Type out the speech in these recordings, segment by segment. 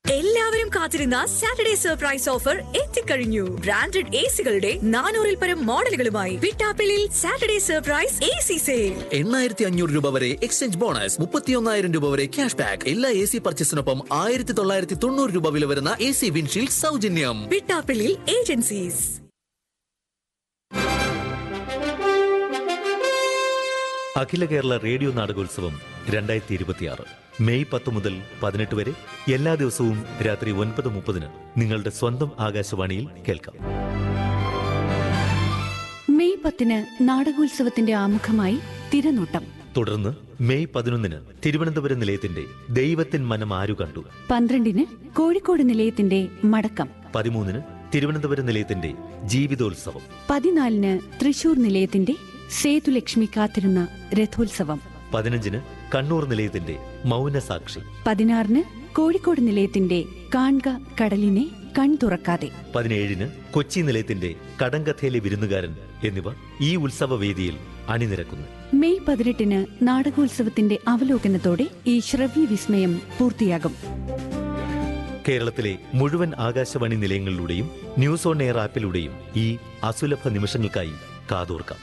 എല്ലാവരും കാത്തിരുന്ന Saturday surprise offer എത്തിക്കഴിഞ്ഞു ബ്രാൻഡഡ് എ സികളുടെ നാനൂറിൽ പരം മോഡലുകളുമായി വിട്ടാപ്പിളിൽ Saturday surprise A C sale എണ്ണായിരത്തി അഞ്ഞൂറ് രൂപ വരെ എക്സ്ചേഞ്ച് ബോണസ് മുപ്പത്തിയൊന്നായിരം രൂപ വരെ ക്യാഷ് ബാക്ക് എല്ലാ എ സി പർച്ചേസിനൊപ്പം ആയിരത്തി തൊള്ളായിരത്തി തൊണ്ണൂറ് രൂപ വില വരുന്ന എ സി വിൻഷീൽഡ് സൗജന്യം വിട്ടാപ്പിളിൽ ഏജൻസീസ് അഖില കേരള റേഡിയോ നാടകോത്സവം രണ്ടായിരത്തി ഇരുപത്തിയാറ് മെയ് പത്ത് മുതൽ പതിനെട്ട് വരെ എല്ലാ ദിവസവും രാത്രി ഒൻപത് മുപ്പതിന് നിങ്ങളുടെ സ്വന്തം ആകാശവാണിയിൽ കേൾക്കാം മെയ് പത്തിന് നാടകോത്സവത്തിന്റെ ആമുഖമായി തിരനോട്ടം തുടർന്ന് മെയ് പതിനൊന്നിന് തിരുവനന്തപുരം നിലയത്തിന്റെ ദൈവത്തിൻ മനം ആരു കണ്ടു പന്ത്രണ്ടിന് കോഴിക്കോട് നിലയത്തിന്റെ മടക്കം പതിമൂന്നിന് തിരുവനന്തപുരം നിലയത്തിന്റെ ജീവിതോത്സവം പതിനാലിന് തൃശൂർ നിലയത്തിന്റെ സേതുലക്ഷ്മി കാത്തിരുന്ന രഥോത്സവം പതിനഞ്ചിന് കണ്ണൂർ നിലയത്തിന്റെ മൗനസാക്ഷി പതിനാറിന് കോഴിക്കോട് നിലയത്തിന്റെ കാൺക കടലിനെ കൺ തുറക്കാതെ പതിനേഴിന് കൊച്ചി നിലയത്തിന്റെ കടങ്കഥയിലെ വിരുന്നുകാരൻ എന്നിവ ഈ ഉത്സവ വേദിയിൽ അണിനിരക്കുന്നു മെയ് പതിനെട്ടിന് നാടകോത്സവത്തിന്റെ അവലോകനത്തോടെ ഈ ശ്രവ്യ വിസ്മയം പൂർത്തിയാകും കേരളത്തിലെ മുഴുവൻ ആകാശവാണി നിലയങ്ങളിലൂടെയും ന്യൂസ് ഓൺ എയർ ആപ്പിലൂടെയും ഈ അസുലഭ നിമിഷങ്ങൾക്കായി കാതോർക്കാം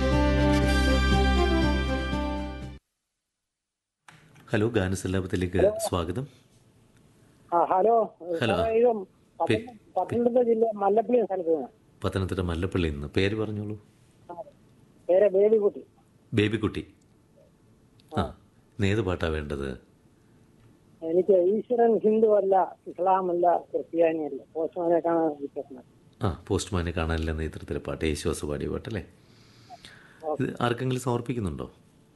ഹലോ ഗാനസല്ലാപത്തിലേക്ക് സ്വാഗതം ആ ഹലോ ഹലോ. സാറേ, ഇത് പേ- പത്തനം- പത്തനംതിട്ട ജില്ല മല്ലപ്പള്ളി എന്ന സ്ഥലത്ത് നിന്ന് പത്തനംതിട്ട മല്ലപ്പള്ളി നിന്ന് പേര് പറഞ്ഞോളൂ പേരെ ബേബിക്കുട്ടി ബേബിക്കുട്ടി ആ ഇന്ന് ഏത് പാട്ടാ വേണ്ടത് എനിക്ക് ഈശ്വരൻ ഹിന്ദു അല്ല ഇസ്ലാം അല്ല ക്രിസ്ത്യാനിയല്ല പോസ്റ്റ്മാനെ കാണാൻ വിശ്വസിക്കുന്നത് ആ പോസ്റ്റ്മാനെ കാണാനില്ല നേതൃത്വത്തിലെ പാട്ട് യേശുവാസ് പാടിയ പാട്ടല്ലേ ഇത് ആർക്കെങ്കിലും സമർപ്പിക്കുന്നുണ്ടോ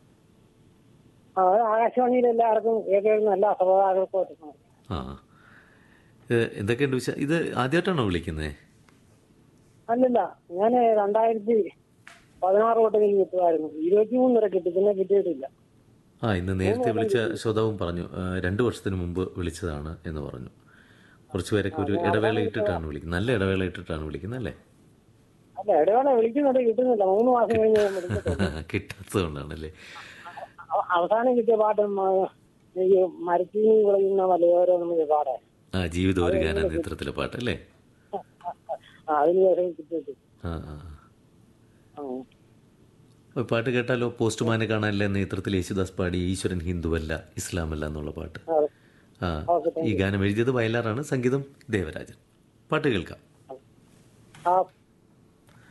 ആ അത് ആകാശവാണിയിൽ എല്ലാവർക്കും കേൾക്കുന്ന എല്ലാ സഹോദരങ്ങൾക്കും ആ ഇത് എന്തൊക്കെയുണ്ട് വിശ ഇത് ആദ്യമായിട്ടാണോ വിളിക്കുന്നത് അല്ലല്ല ഞാൻ രണ്ടായിരത്തി പതിനാറ് തൊട്ട് എനിക്ക് കിട്ടുമായിരുന്നു ഇരുപത്തിമൂന്ന് വരെ കിട്ടി പിന്നെ കിട്ടിയിട്ടില്ല ആ ഇന്ന് നേരത്തെ വിളിച്ച ശ്രോതാവും പറഞ്ഞു ആ, രണ്ടു വർഷത്തിന് മുമ്പ് വിളിച്ചതാണ് എന്ന് പറഞ്ഞു കുറച്ച് പേരൊക്കെ ഒരു ഇടവേള ഇട്ടിട്ടാണ് വിളിക്കുന്നത് നല്ല ഇടവേള ഇട്ടിട്ടാണ് വിളിക്കുന്നത് അല്ലേ അല്ല ഇടവേള വിളിക്കുന്നുണ്ട് കിട്ടുന്നില്ല മൂന്ന് മാസം കഴിഞ്ഞ് ഞാൻ വിളിക്കത്തുള്ളൂ. കിട്ടാത്തതുകൊണ്ടാണല്ലേ അവ- അവസാനം കിട്ടിയ പാട്ടും ആ, എനിക്ക് മരത്തിന് വിളയുന്ന മലയോരോ നമുക്ക് പാടേ ആ ജീവിതം ഒരു ഗാന നേതൃത്വത്തിലെ പാട്ട് അല്ലേ ആ അതിന് ശേഷം കിട്ടിയിട്ട് ആ ആ ആ. അപ്പോൾ പാട്ട് കേട്ടാലോ പോസ്റ്റ്മാനെ കാണാനില്ല നേതൃത്വത്തിൽ യേശുദാസ് പാടി ഈശ്വരൻ ഹിന്ദുവല്ല ഇസ്ലാമല്ല എന്നുള്ള പാട്ട് അതെ. ആ ഈ ഗാനം എഴുതിയത് വയലാറാണ് സംഗീതം ദേവരാജൻ പാട്ട് കേൾക്കാം ആ